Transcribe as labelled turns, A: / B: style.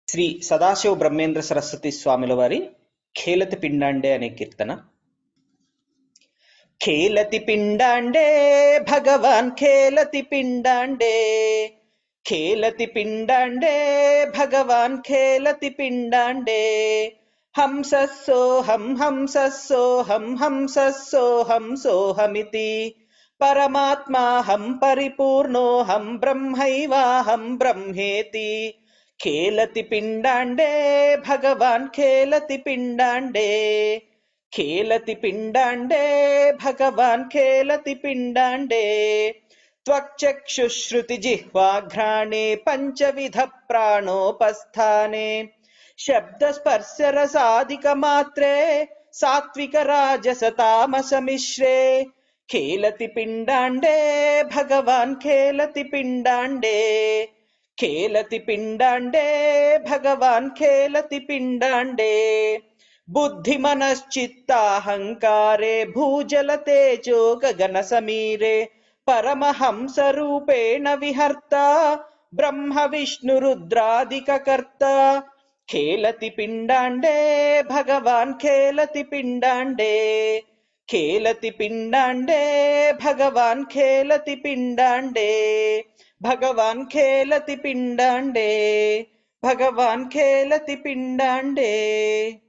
A: శ్రీ సదాశివ బ్రహ్మేంద్ర సరస్వతి స్వాముల వారి ఖేలతి పిండాండే అనే కీర్తన ఖేలతి పిండాండే భగవాన్ ఖేలతి పిండాండే ఖేలతి పిండాండే భగవాన్ ఖేలతి పిండాండే హంసస్సోహం హంసస్సోహం హంసస్సోహం సోహమితి పరమాత్మాహం పరిపూర్ణోహం బ్రహ్మైవాహం బ్రహ్మేతి ఖేలతి పిండాండే భగవాన్ ఖేలతి పిండాండే ఖేలతి పిండాండే భగవాన్ ఖేలతి పిండాండే त्वक्चक्षुश्रुतिजिह्वाघ्राणे पञ्चविध प्राणोपस्थाने शब्दस्पर्शरसादिकमात्रे सात्विकराजसतामसमिश्रे खेलति पिण्डाण्डे भगवान् खेलति पिण्डाण्डे खेलति पिण्डाण्डे भगवान् खेलति पिण्डाण्डे बुद्धिमनश्चित्ताहङ्कारे भूजलतेजो गगनसमीरे परमहंसरूपेण विहर्ता ब्रह्म विष्णुरुद्रादिककर्ता खेलति पिण्डाण्डे भगवान् खेलति पिण्डाण्डे खेलति पिण्डाण्डे भगवान् खेलति पिण्डाण्डे भगवान् खेलति पिण्डाण्डे भगवान् खेलति पिण्डाण्डे